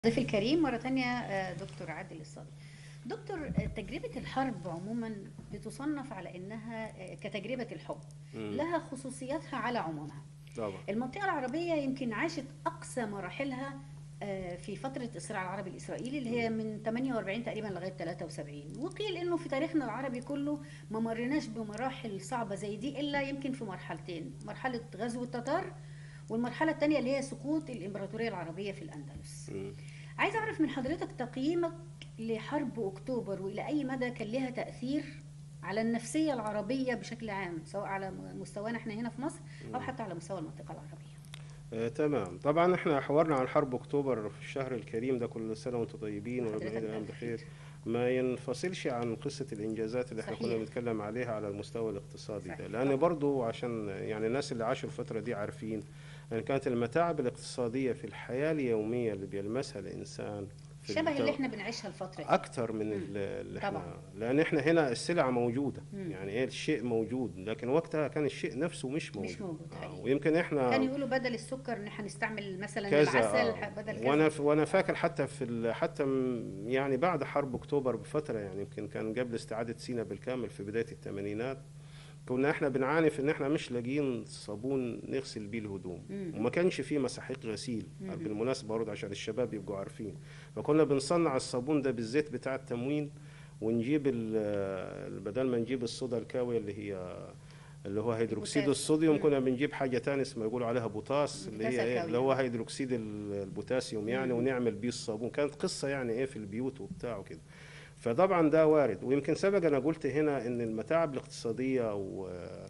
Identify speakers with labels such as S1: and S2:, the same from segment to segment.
S1: ضيف الكريم مرة تانية آه، دكتور عادل الصادق دكتور آه، تجربة الحرب عموما بتصنف على انها آه، كتجربة الحب
S2: مم.
S1: لها خصوصياتها على عمومها
S2: طبعا
S1: المنطقة العربية يمكن عاشت أقصى مراحلها آه، في فترة الصراع العربي الإسرائيلي اللي هي من 48 تقريبا لغاية 73 وقيل إنه في تاريخنا العربي كله ما مرناش بمراحل صعبة زي دي إلا يمكن في مرحلتين مرحلة غزو التتار والمرحلة الثانية اللي هي سقوط الإمبراطورية العربية في الأندلس
S2: مم.
S1: عايز أعرف من حضرتك تقييمك لحرب أكتوبر وإلى أي مدى كان لها تأثير على النفسية العربية بشكل عام سواء على مستوانا احنا هنا في مصر أو حتى على مستوى المنطقة العربية
S2: آه تمام طبعا احنا حوارنا عن حرب اكتوبر في الشهر الكريم ده كل سنه وانتم طيبين
S1: حضرتك
S2: وربنا يديم
S1: بألف
S2: بخير ما ينفصلش عن قصه الانجازات اللي احنا
S1: صحيح.
S2: كنا بنتكلم عليها على المستوى الاقتصادي ده
S1: صحيح.
S2: لان برضو عشان يعني الناس اللي عاشوا الفتره دي عارفين ان كانت المتاعب الاقتصاديه في الحياه اليوميه اللي بيلمسها الانسان في
S1: شبه اللي
S2: التو-
S1: احنا بنعيشها الفترة دي
S2: اكتر من ال- اللي احنا
S1: طبعا.
S2: لان احنا هنا السلع موجوده
S1: مم.
S2: يعني ايه الشيء موجود لكن وقتها كان الشيء نفسه مش موجود,
S1: مش موجود،
S2: آه،
S1: حقيقي.
S2: ويمكن احنا
S1: كانوا يقولوا بدل السكر ان احنا هنستعمل مثلا
S2: كذا
S1: العسل
S2: آه.
S1: بدل كذا
S2: وانا وانا فاكر حتى في ال- حتى م- يعني بعد حرب اكتوبر بفتره يعني يمكن كان قبل استعاده سيناء بالكامل في بدايه الثمانينات كنا احنا بنعاني في ان احنا مش لاقيين صابون نغسل بيه الهدوم
S1: مم.
S2: وما كانش فيه مساحيق غسيل
S1: مم.
S2: بالمناسبه برضه عشان الشباب يبقوا عارفين فكنا بنصنع الصابون ده بالزيت بتاع التموين ونجيب ال- بدل ما نجيب الصودا الكاويه اللي هي اللي هو هيدروكسيد
S1: البوتاس.
S2: الصوديوم
S1: مم.
S2: كنا بنجيب حاجه تانية اسمها يقولوا عليها بوتاس اللي
S1: بوتاس
S2: هي ايه
S1: الكاوية.
S2: اللي هو هيدروكسيد ال- البوتاسيوم يعني
S1: مم.
S2: ونعمل بيه الصابون كانت قصه يعني ايه في البيوت وبتاع وكده فطبعا ده وارد ويمكن سبق انا قلت هنا ان المتاعب الاقتصاديه و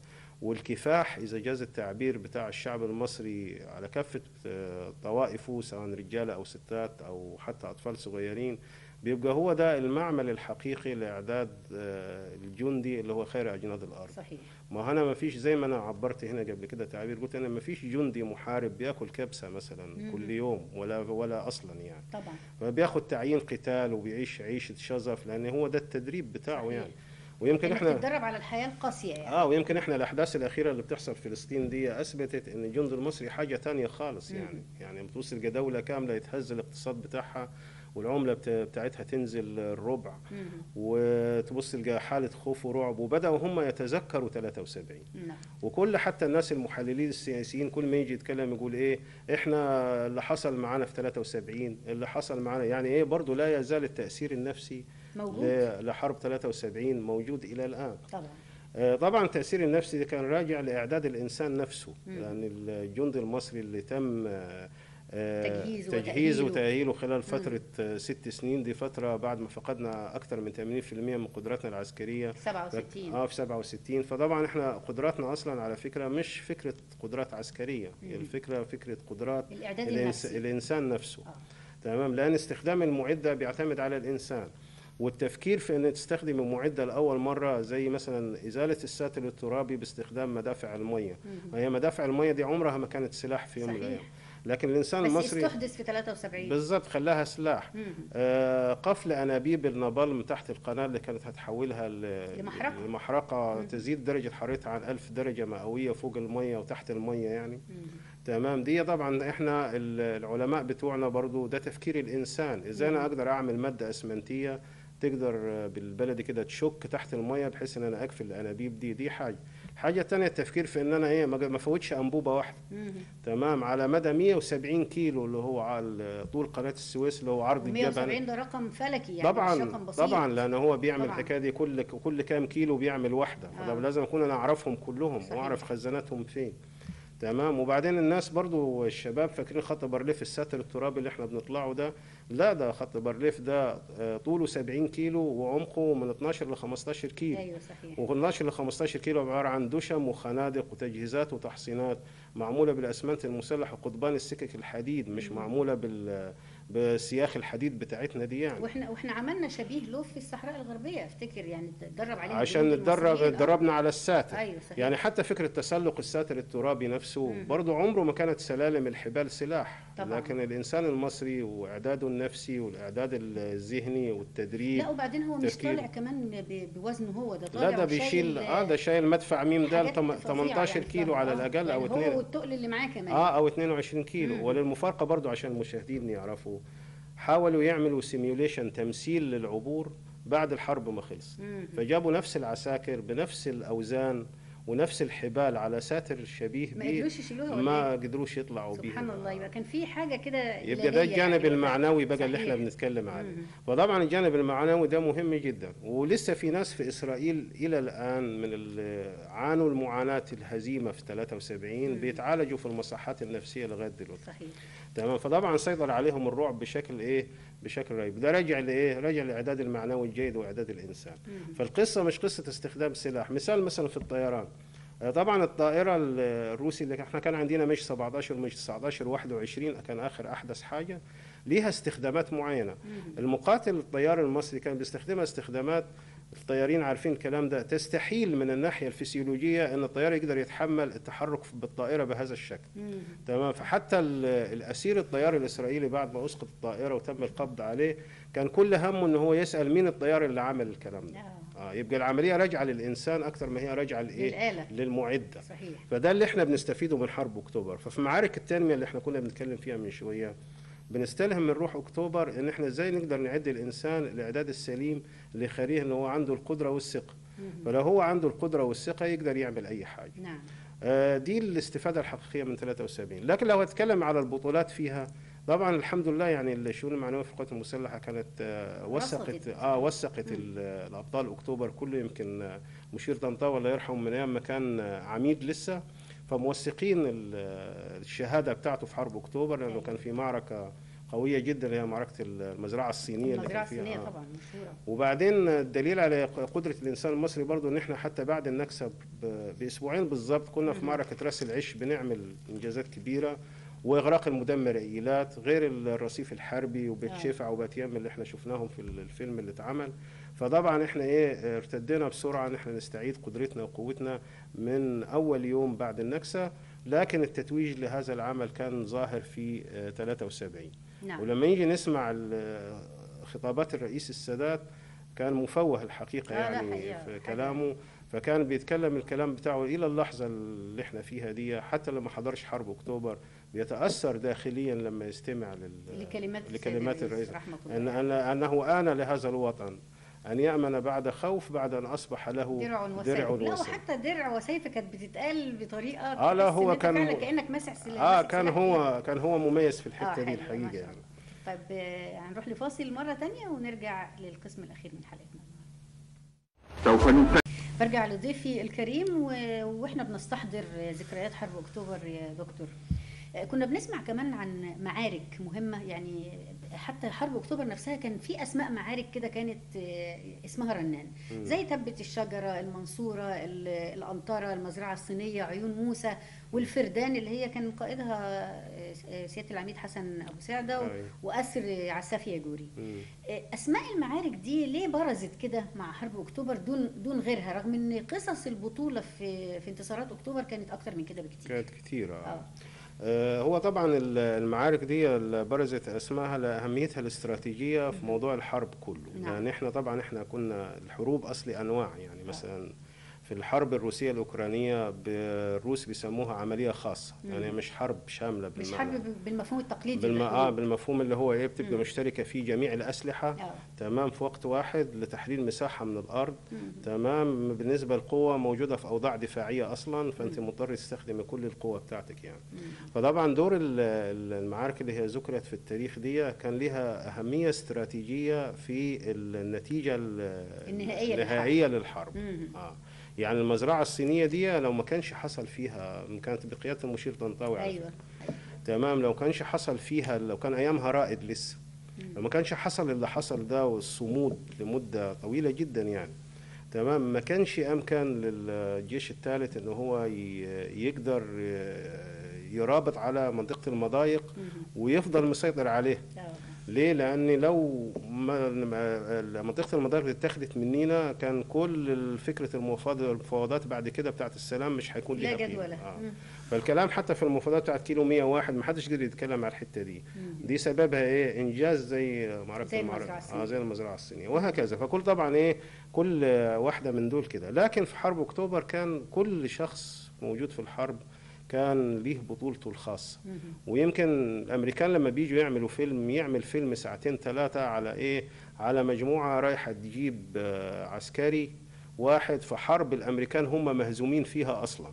S2: والكفاح اذا جاز التعبير بتاع الشعب المصري على كافه آه، طوائفه سواء رجاله او ستات او حتى اطفال صغيرين بيبقى هو ده المعمل الحقيقي لاعداد آه، الجندي اللي هو خير اجناد الارض
S1: صحيح
S2: ما انا ما فيش زي ما انا عبرت هنا قبل كده تعبير قلت انا ما فيش جندي محارب بياكل كبسه مثلا
S1: مم.
S2: كل يوم ولا ولا اصلا يعني
S1: طبعا
S2: فبياخد تعيين قتال وبيعيش عيشه شظف لان هو ده التدريب بتاعه
S1: صحيح.
S2: يعني ويمكن
S1: انك
S2: احنا
S1: تتدرب على الحياة القاسية يعني
S2: اه ويمكن احنا الاحداث الاخيره اللي بتحصل في فلسطين دي اثبتت ان الجند المصري حاجه تانية خالص
S1: مم.
S2: يعني يعني بتوصل دوله كامله يتهز الاقتصاد بتاعها والعمله بت- بتاعتها تنزل الربع
S1: مم.
S2: وتبص تلقى حاله خوف ورعب وبداوا هم يتذكروا 73
S1: نعم
S2: وكل حتى الناس المحللين السياسيين كل ما يجي يتكلم يقول ايه احنا اللي حصل معانا في 73 اللي حصل معانا يعني ايه برضه لا يزال التاثير النفسي
S1: موجود
S2: ل- لحرب 73 موجود الى الان
S1: طبعا
S2: آه، طبعا التاثير النفسي ده كان راجع لاعداد الانسان نفسه
S1: مم.
S2: لان الجندي المصري اللي تم آه، آه،
S1: تجهيزه
S2: تجهيزه
S1: وتأهيله.
S2: وتأهيله خلال فترة آه، ست سنين دي فترة بعد ما فقدنا أكثر من 80% من قدراتنا العسكرية
S1: 67
S2: اه في 67 فطبعا احنا قدراتنا اصلا على فكره مش فكره قدرات عسكريه هي
S1: مم.
S2: الفكره فكره قدرات
S1: الإعداد
S2: الإنس...
S1: النفسي
S2: الانسان نفسه
S1: آه.
S2: تمام لان استخدام المعده بيعتمد على الانسان والتفكير في ان تستخدم المعده لاول مره زي مثلا ازاله الساتل الترابي باستخدام مدافع الميه
S1: مم.
S2: هي مدافع الميه دي عمرها ما كانت سلاح في يوم من
S1: صحيح.
S2: الايام لكن الانسان
S1: بس
S2: المصري
S1: استحدث في 73
S2: بالظبط خلاها سلاح
S1: مم.
S2: آه، قفل انابيب النابالم تحت القناه اللي كانت هتحولها ل-
S1: لمحرقة.
S2: لمحرقه
S1: مم.
S2: تزيد درجه حرارتها عن 1000 درجه مئويه فوق الميه وتحت الميه يعني
S1: مم.
S2: تمام دي طبعا احنا ال- العلماء بتوعنا برضو ده تفكير الانسان ازاي انا
S1: مم.
S2: اقدر اعمل ماده اسمنتيه تقدر آه، بالبلدي كده تشك تحت الميه بحيث ان انا اقفل الانابيب دي دي حاجه الحاجه الثانيه التفكير في ان انا ايه ما ما فوتش انبوبه واحده
S1: مم.
S2: تمام على مدى 170 كيلو اللي هو على طول قناه السويس اللي هو عرض الجبل
S1: 170 ده رقم فلكي يعني مش
S2: طبعا
S1: رقم بسيط
S2: طبعا لان هو بيعمل
S1: طبعاً.
S2: الحكايه دي كل كل كام كيلو بيعمل واحده
S1: آه.
S2: فلو لازم اكون انا اعرفهم كلهم
S1: صحيح.
S2: واعرف خزاناتهم فين تمام وبعدين الناس برضو الشباب فاكرين خط بارليف الساتر الترابي اللي احنا بنطلعه ده لا ده خط بارليف ده آه، طوله 70 كيلو وعمقه من 12 ل 15 كيلو
S1: ايوه صحيح
S2: و12 ل 15 كيلو عباره عن دشم وخنادق وتجهيزات وتحصينات معموله بالاسمنت المسلح وقضبان السكك الحديد مش
S1: مم.
S2: معموله بال بسياخ الحديد بتاعتنا دي يعني
S1: واحنا واحنا عملنا شبيه له في الصحراء الغربيه افتكر يعني تدرب عليه
S2: عشان
S1: الجنود
S2: نتدرب
S1: المصريين. آه.
S2: اتدربنا على الساتر
S1: ايوه صحيح
S2: يعني حتى فكرة تسلق الساتر الترابي نفسه
S1: مم.
S2: برضو عمره ما كانت سلالم الحبال سلاح
S1: طبعاً.
S2: لكن الإنسان المصري وإعداده النفسي والإعداد الذهني والتدريب
S1: لا وبعدين هو مش
S2: تفكير.
S1: طالع كمان ب- بوزنه هو ده طالع
S2: لا ده
S1: وشايل،
S2: بيشيل اه ده شايل مدفع ميم ده
S1: حاجات
S2: لتم-
S1: فظيعة
S2: 18
S1: يعني
S2: كيلو
S1: بصراحة.
S2: على
S1: آه.
S2: الأقل أو
S1: يعني
S2: 2
S1: هو والتقل اللي معاه كمان
S2: اه او 22 كيلو
S1: مم.
S2: وللمفارقه برضو عشان المشاهدين يعرفوا حاولوا يعملوا سيميوليشن تمثيل للعبور بعد الحرب ما خلص
S1: مم.
S2: فجابوا نفس العساكر بنفس الاوزان ونفس الحبال على ساتر شبيه
S1: ما
S2: بيه
S1: قدروش يشيلوها ولا
S2: ما
S1: إيه؟
S2: قدروش يطلعوا بيه
S1: سبحان الله يبقى كان في حاجه كده
S2: يبقى ده
S1: إلهية
S2: الجانب
S1: يعني.
S2: المعنوي بقى اللي
S1: صحيح.
S2: احنا بنتكلم عليه
S1: مم.
S2: فطبعا الجانب المعنوي ده مهم جدا ولسه في ناس في اسرائيل الى الان من ال- عانوا المعاناه الهزيمه في 73 بيتعالجوا في المصحات النفسيه لغايه دلوقتي
S1: صحيح
S2: تمام فطبعا سيطر عليهم الرعب بشكل ايه بشكل رهيب ده راجع لايه راجع لاعداد المعنوي الجيد واعداد الانسان فالقصه مش قصه استخدام سلاح مثال مثلا في الطيران آه، طبعا الطائره ال- الروسي اللي احنا كان عندنا مش 17 مش 19 21 كان اخر احدث حاجه ليها استخدامات معينه المقاتل الطيار المصري كان بيستخدمها استخدامات الطيارين عارفين الكلام ده تستحيل من الناحيه الفسيولوجيه ان الطيار يقدر يتحمل التحرك بالطائره بهذا الشكل
S1: مم.
S2: تمام فحتى ال- الاسير الطيار الاسرائيلي بعد ما اسقط الطائره وتم القبض عليه كان كل همه ان هو يسال مين الطيار اللي عمل الكلام ده
S1: آه.
S2: اه يبقى العمليه راجعه للانسان اكثر ما هي راجعه لايه
S1: للآلة.
S2: للمعده
S1: صحيح
S2: فده اللي احنا بنستفيده من حرب اكتوبر ففي معارك التنميه اللي احنا كنا بنتكلم فيها من شويه بنستلهم من روح اكتوبر ان احنا ازاي نقدر نعد الانسان الاعداد السليم اللي يخليه ان هو عنده القدره والثقه فلو هو عنده القدره والثقه يقدر يعمل اي حاجه
S1: نعم
S2: آه، دي الاستفادة الحقيقية من 73 لكن لو اتكلم على البطولات فيها طبعا الحمد لله يعني الشؤون المعنوية في القوات المسلحة كانت آه، وثقت
S1: رصدت.
S2: اه وثقت ال- الابطال اكتوبر كله يمكن آه، مشير طنطاوي الله يرحمه من ايام ما كان آه، عميد لسه فموثقين ال- آه، الشهادة بتاعته في حرب اكتوبر لانه كان في معركة قوية جدا هي معركة المزرعة الصينية اللي
S1: المزرعه
S2: كان فيها
S1: الصينيه
S2: آه.
S1: طبعا مشهوره
S2: وبعدين الدليل على قدرة الإنسان المصري برضو إن إحنا حتى بعد النكسة ب- بأسبوعين بالظبط كنا في معركة راس العش بنعمل إنجازات كبيرة وإغراق المدمر إيلات غير الرصيف الحربي وبيت
S1: آه.
S2: شفع وبيت يم اللي إحنا شفناهم في الفيلم اللي اتعمل فطبعا إحنا إيه ارتدينا بسرعة إن إحنا نستعيد قدرتنا وقوتنا من أول يوم بعد النكسة لكن التتويج لهذا العمل كان ظاهر في آه، 73
S1: نعم
S2: ولما يجي نسمع ال- خطابات الرئيس السادات كان مفوه الحقيقة
S1: آه، لا
S2: يعني
S1: حقيقة،
S2: في
S1: حاجة-
S2: كلامه فكان بيتكلم الكلام بتاعه إلى اللحظة اللي احنا فيها دي حتى لما حضرش حرب أكتوبر بيتأثر داخليا لما يستمع لل...
S1: لكلمات السيد
S2: لكلمات
S1: الرئيس
S2: الرئيس
S1: رحمه الله
S2: أن أن أنه آن لهذا الوطن أن يأمن بعد خوف بعد أن أصبح له
S1: درع وسيف
S2: درع
S1: لا
S2: وسيف.
S1: وحتى درع وسيف كانت بتتقال بطريقه
S2: آه، لا،
S1: تحس إن
S2: هو
S1: أنت
S2: كان-
S1: فعلا كانك ماسح سلاح
S2: آه
S1: ماسك
S2: كان
S1: سلاح
S2: هو كان هو مميز في
S1: آه،
S2: الحتة دي
S1: حلو، ما
S2: الحقيقة
S1: شاء
S2: يعني
S1: الله. طيب آه، هنروح لفاصل مره تانية ونرجع للقسم الاخير من حلقتنا
S3: سوف نفكر
S1: برجع لضيفي الكريم و- واحنا بنستحضر ذكريات حرب اكتوبر يا دكتور آه، كنا بنسمع كمان عن معارك مهمه يعني حتى حرب اكتوبر نفسها كان في اسماء معارك كده كانت آه، اسمها رنان زي تبة الشجره المنصوره ال- الانطره المزرعه الصينيه عيون موسى والفردان اللي هي كان قائدها آه، آه، سياده العميد حسن ابو سعده و-
S2: أيوة.
S1: واسر عساف ياجوري
S2: مم.
S1: اسماء المعارك دي ليه برزت كده مع حرب اكتوبر دون دون غيرها رغم ان قصص البطوله في في انتصارات اكتوبر كانت اكتر من كده بكتير
S2: كانت كتيرة
S1: اه
S2: آه. آه، هو طبعا ال- المعارك دي اللي برزت اسمها لاهميتها الاستراتيجيه في موضوع الحرب كله
S1: نعم.
S2: يعني احنا طبعا احنا كنا الحروب اصلي انواع يعني مثلا في الحرب الروسيه الاوكرانيه ب- الروس بيسموها عمليه خاصه يعني مش حرب شامله
S1: مش
S2: بالمعنى.
S1: حرب ب- بالمفهوم التقليدي
S2: بالم...
S1: للحروب.
S2: آه بالمفهوم اللي هو ايه بتبقى مشتركه فيه جميع الاسلحه
S1: آه.
S2: تمام في وقت واحد لتحليل مساحه من الارض تمام بالنسبه للقوه موجوده في اوضاع دفاعيه اصلا فانت مضطر تستخدمي كل القوه بتاعتك يعني فطبعا دور ال- ال- المعارك اللي هي ذكرت في التاريخ دي كان لها اهميه استراتيجيه في النتيجه ال-
S1: النهائية
S2: النهائيه للحرب
S1: مم.
S2: آه. يعني المزرعه الصينيه دي لو ما كانش حصل فيها كانت بقياده المشير طنطاوي على
S1: ايوه
S2: تمام لو كانش حصل فيها لو كان ايامها رائد لسه لو ما كانش حصل اللي حصل ده والصمود لمده طويله جدا يعني تمام ما كانش امكن للجيش الثالث ان هو ي- يقدر ي- يرابط على منطقه المضايق ويفضل مسيطر عليه
S1: آه.
S2: ليه؟ لأن لو ما ما- منطقة المضارب اتخذت مننا كان كل فكرة المفاوضات المفاوضات بعد كده بتاعت السلام مش هيكون
S1: لا
S2: ليها قيمة.
S1: جدوى لها.
S2: آه.
S1: مم.
S2: فالكلام حتى في المفاوضات بتاعت كيلو 101 ما حدش قدر يتكلم على الحتة دي دي سببها ايه؟ انجاز زي معركة
S1: زي
S2: المعركة
S1: المزرعة الصينية.
S2: اه زي المزرعة الصينية وهكذا فكل طبعا ايه كل واحدة من دول كده لكن في حرب اكتوبر كان كل شخص موجود في الحرب كان ليه بطولته الخاصه ويمكن الامريكان لما بيجوا يعملوا فيلم يعمل فيلم ساعتين ثلاثه على ايه على مجموعه رايحه تجيب آه، عسكري واحد في حرب الامريكان هم مهزومين فيها اصلا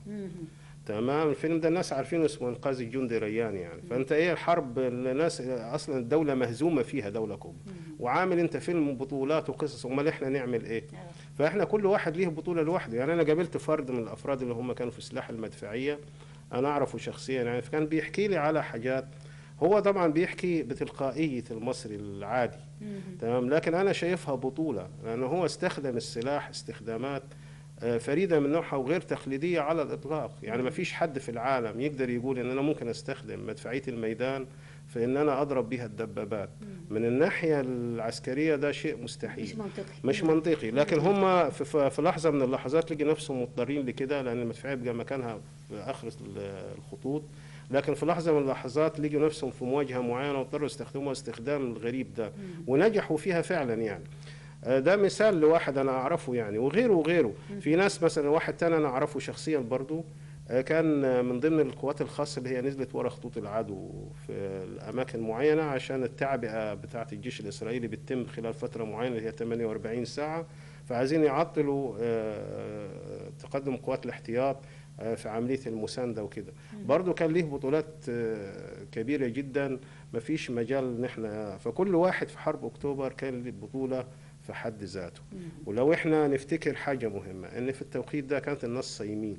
S2: تمام الفيلم ده الناس عارفينه اسمه انقاذ الجندي ريان يعني فانت ايه الحرب الناس اصلا الدوله مهزومه فيها دوله كبرى وعامل انت فيلم بطولات وقصص امال احنا نعمل ايه فاحنا كل واحد ليه بطوله لوحده يعني انا قابلت فرد من الافراد اللي هم كانوا في السلاح المدفعيه انا اعرفه شخصيا يعني فكان بيحكي لي على حاجات هو طبعا بيحكي بتلقائيه المصري العادي تمام لكن انا شايفها بطوله لانه هو استخدم السلاح استخدامات آه، فريده من نوعها وغير تقليديه على الاطلاق يعني ما فيش حد في العالم يقدر يقول ان انا ممكن استخدم مدفعيه الميدان في ان انا اضرب بها الدبابات من الناحيه العسكريه ده شيء مستحيل
S1: مش منطقي
S2: مش منطقي لكن هم في, في في لحظه من اللحظات لقي نفسهم مضطرين لكده لان المدفعيه بقى مكانها في اخر ال- الخطوط لكن في لحظه من اللحظات لقوا نفسهم في مواجهه معينه واضطروا يستخدموا استخدام الغريب ده ونجحوا فيها فعلا يعني آه، ده مثال لواحد انا اعرفه يعني وغيره وغيره في ناس مثلا واحد تاني انا اعرفه شخصيا برضو آه، كان آه، من ضمن القوات الخاصه اللي هي نزلت ورا خطوط العدو في الاماكن معينه عشان التعبئه بتاعه الجيش الاسرائيلي بتتم خلال فتره معينه اللي هي 48 ساعه فعايزين يعطلوا آه، تقدم قوات الاحتياط آه، في عمليه المسانده وكده برضه كان ليه بطولات آه، كبيره جدا ما فيش مجال ان احنا فكل واحد في حرب اكتوبر كان له بطوله في حد ذاته ولو احنا نفتكر حاجه مهمه ان في التوقيت ده كانت الناس صايمين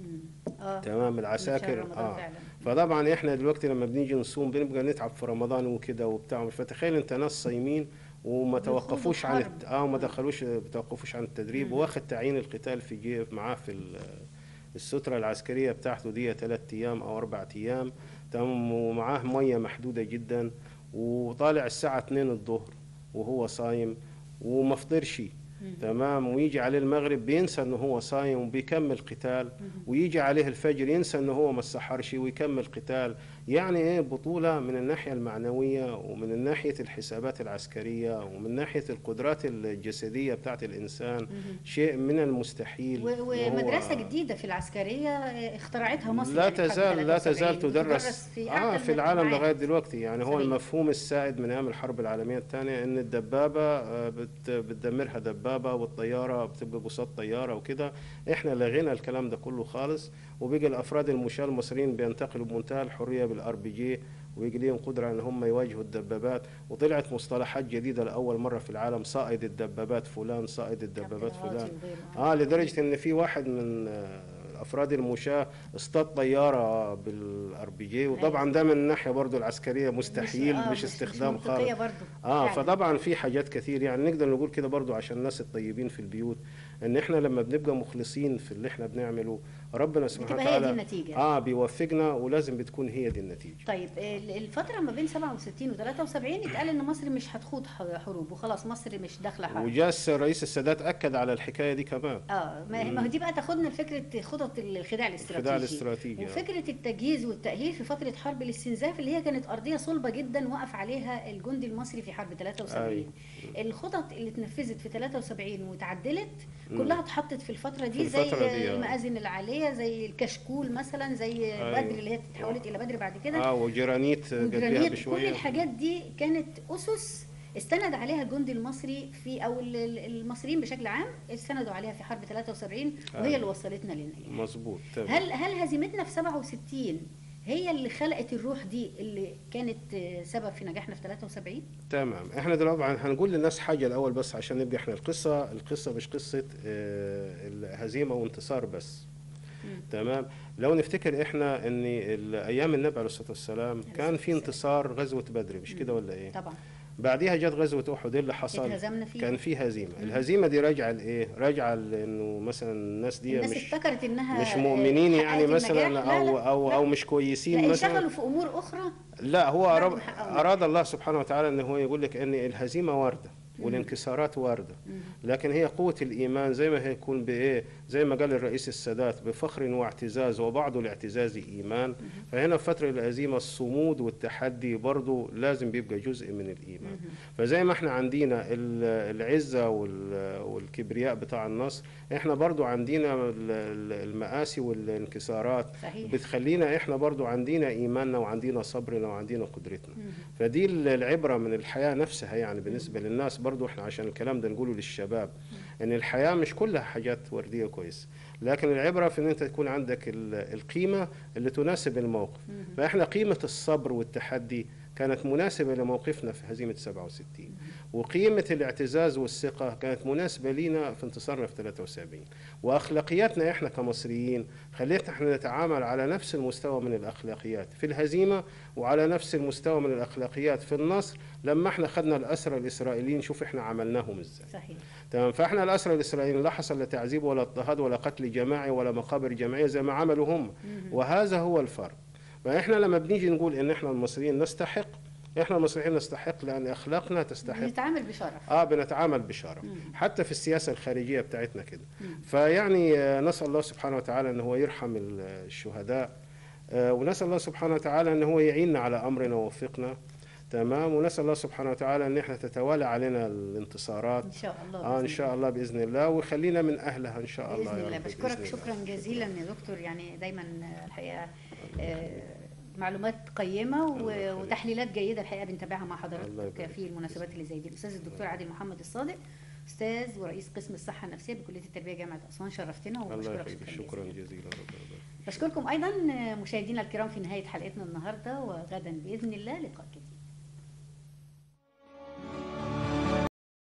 S1: اه
S2: تمام
S1: شهر
S2: العساكر
S1: رمضان
S2: اه
S1: فعلا.
S2: فطبعا احنا دلوقتي لما بنيجي نصوم بنبقى نتعب في رمضان وكده وبتاع فتخيل انت ناس صايمين وما
S1: بيخوضوا
S2: توقفوش عن
S1: حرب.
S2: الت- اه وما دخلوش بتوقفوش عن التدريب واخد تعيين القتال في جيب معاه في ال- السترة العسكرية بتاعته دي ثلاث أيام أو أربع أيام تمام ومعاه مية محدودة جدا وطالع الساعة 2 الظهر وهو صايم وما فطرش تمام ويجي عليه المغرب بينسى انه هو صايم وبيكمل قتال ويجي عليه الفجر ينسى انه هو ما سحرش ويكمل قتال يعني ايه بطولة من الناحية المعنوية ومن الناحية الحسابات العسكرية ومن ناحية القدرات الجسدية بتاعت الإنسان شيء من المستحيل
S1: و-
S2: إن هو-
S1: ومدرسة جديدة في العسكرية آه، اخترعتها مصر
S2: لا
S1: يعني في حرب
S2: تزال لا
S1: 73
S2: تزال تدرس
S1: وتدرس في
S2: آه
S1: أعلى
S2: في العالم
S1: المجتمعات.
S2: لغايه دلوقتي يعني هو
S1: صحيح.
S2: المفهوم السائد من ايام الحرب العالميه الثانيه ان الدبابه آه، بت- بتدمرها دبابه والطياره بتبقى قصاد طياره وكده احنا لغينا الكلام ده كله خالص وبقى الافراد المشاة المصريين بينتقلوا بمنتهى الحريه بالار بي جي ويجي لهم قدره ان هم يواجهوا الدبابات وطلعت مصطلحات جديده لاول مره في العالم صائد الدبابات فلان صائد الدبابات
S1: كابتن
S2: فلان
S1: غاطي وغيره.
S2: اه لدرجه ان في واحد من آه، افراد المشاة اصطاد طياره بالار بي جي وطبعا ده من الناحيه برضو العسكريه مستحيل
S1: آه،
S2: مش, استخدام
S1: مش منطقية
S2: خالص
S1: برضو
S2: اه
S1: فعلا.
S2: فطبعا في حاجات كتير يعني نقدر نقول كده برضو عشان الناس الطيبين في البيوت ان احنا لما بنبقى مخلصين في اللي احنا بنعمله ربنا سبحانه
S1: بتبقى هي دي
S2: وتعالى
S1: النتيجة.
S2: اه بيوفقنا ولازم بتكون هي دي النتيجه
S1: طيب ال- الفترة ما بين 67 و 73 اتقال ان مصر مش هتخوض ح- حروب وخلاص مصر مش داخلة حرب
S2: وجاء رئيس السادات اكد على الحكايه دي كمان
S1: اه ما ما هو دي بقى تاخدنا لفكره خطط الخداع الاستراتيجي
S2: الخداع الاستراتيجي، آه.
S1: وفكره التجهيز والتاهيل في فتره حرب الاستنزاف اللي هي كانت ارضيه صلبه جدا وقف عليها الجندي المصري في حرب 73
S2: أيوة.
S1: الخطط اللي اتنفذت في 73 وتعدلت كلها اتحطت في الفتره دي
S2: في
S1: زي
S2: الفترة دي، آه.
S1: المآذن العاليه زي الكشكول مثلا زي
S2: أيوة.
S1: بدر اللي هي اتحولت الى بدر بعد كده
S2: اه وجرانيت قبلها
S1: وجرانيت كل
S2: بشويه
S1: الحاجات دي كانت اسس استند عليها الجندي المصري في او ال- ال- المصريين بشكل عام استندوا عليها في حرب 73 وهي
S2: أيوة.
S1: اللي وصلتنا للنهايه
S2: مظبوط تمام
S1: هل هل هزيمتنا في 67 هي اللي خلقت الروح دي اللي كانت آه، سبب في نجاحنا في 73
S2: تمام احنا دلوقتي هنقول للناس حاجه الاول بس عشان نبقى احنا القصه القصه مش قصه آه، الهزيمه وانتصار بس تمام لو نفتكر احنا ان ال- ايام النبي عليه الصلاه والسلام كان في انتصار غزوه بدر مش كده ولا ايه
S1: طبعا
S2: بعديها جت غزوه احد ايه اللي حصل
S1: اتهزمنا فيها.
S2: كان في هزيمه الهزيمه دي راجعه لايه راجعه لانه مثلا الناس دي
S1: الناس
S2: مش
S1: افتكرت انها
S2: مش
S1: آه،
S2: مؤمنين
S1: حققت
S2: يعني مثلا
S1: النجاح. لا،
S2: او
S1: لا،
S2: او
S1: لا.
S2: او مش كويسين
S1: لا
S2: مثلا
S1: انشغلوا في امور اخرى
S2: لا هو
S1: بعد
S2: أراد,
S1: ما حققوا
S2: أراد الله سبحانه وتعالى أن هو يقول لك أن الهزيمة واردة والانكسارات وارده لكن هي قوه الايمان زي ما هي يكون بايه زي ما قال الرئيس السادات بفخر واعتزاز وبعض الاعتزاز ايمان فهنا في فتره الهزيمه الصمود والتحدي برضه لازم بيبقى جزء من الايمان فزي ما احنا عندنا ال- العزه وال- والكبرياء بتاع النصر احنا برضه عندنا ال- ال- المآسي والانكسارات
S1: صحيح.
S2: بتخلينا احنا برضو عندنا ايماننا وعندنا صبرنا وعندنا قدرتنا فدي ال- العبره من الحياه نفسها يعني بالنسبه للناس برضو احنا عشان الكلام ده نقوله للشباب ان الحياه مش كلها حاجات ورديه كويس لكن العبره في ان انت تكون عندك ال- القيمه اللي تناسب الموقف فاحنا قيمه الصبر والتحدي كانت مناسبة لموقفنا في هزيمة 67 وقيمة الاعتزاز والثقة كانت مناسبة لينا في انتصارنا في 73 وأخلاقياتنا إحنا كمصريين خليتنا إحنا نتعامل على نفس المستوى من الأخلاقيات في الهزيمة وعلى نفس المستوى من الأخلاقيات في النصر لما إحنا خدنا الأسرى الإسرائيليين شوف إحنا عملناهم إزاي
S1: صحيح
S2: تمام فاحنا الاسرى الاسرائيليين لا حصل لا تعذيب ولا اضطهاد ولا قتل جماعي ولا مقابر جماعيه زي ما عملوا هم وهذا هو الفرق فاحنا لما بنيجي نقول ان احنا المصريين نستحق احنا المصريين نستحق لان اخلاقنا تستحق
S1: بنتعامل بشرف
S2: اه بنتعامل بشرف حتى في السياسه الخارجيه بتاعتنا كده فيعني آه، نسال الله سبحانه وتعالى ان هو يرحم ال- الشهداء آه، ونسال الله سبحانه وتعالى ان هو يعيننا على امرنا ووفقنا تمام ونسال الله سبحانه وتعالى ان احنا تتوالى علينا الانتصارات
S1: ان شاء الله
S2: اه ان
S1: بإذن
S2: شاء الله باذن الله ويخلينا من اهلها ان شاء الله
S1: باذن
S2: يا
S1: الله
S2: رب
S1: بشكرك
S2: بإذن الله.
S1: شكرا جزيلا يا دكتور يعني دايما آه، الحقيقه آه، معلومات قيمه و-
S2: الله يخليك.
S1: وتحليلات جيده الحقيقه بنتابعها مع
S2: الله
S1: حضرتك
S2: يبارك
S1: في المناسبات اللي زي دي الاستاذ الدكتور عادل محمد الصادق استاذ ورئيس قسم الصحه النفسيه بكليه التربيه جامعه اسوان شرفتنا
S2: الله
S1: وبشكرك
S2: يخليك
S1: شكرا
S2: شكرا
S1: جزيلا
S2: جزيلا ربنا يبارك
S1: بشكركم ايضا آه، مشاهدينا الكرام في نهايه حلقتنا النهارده وغدا باذن الله لقاء جديد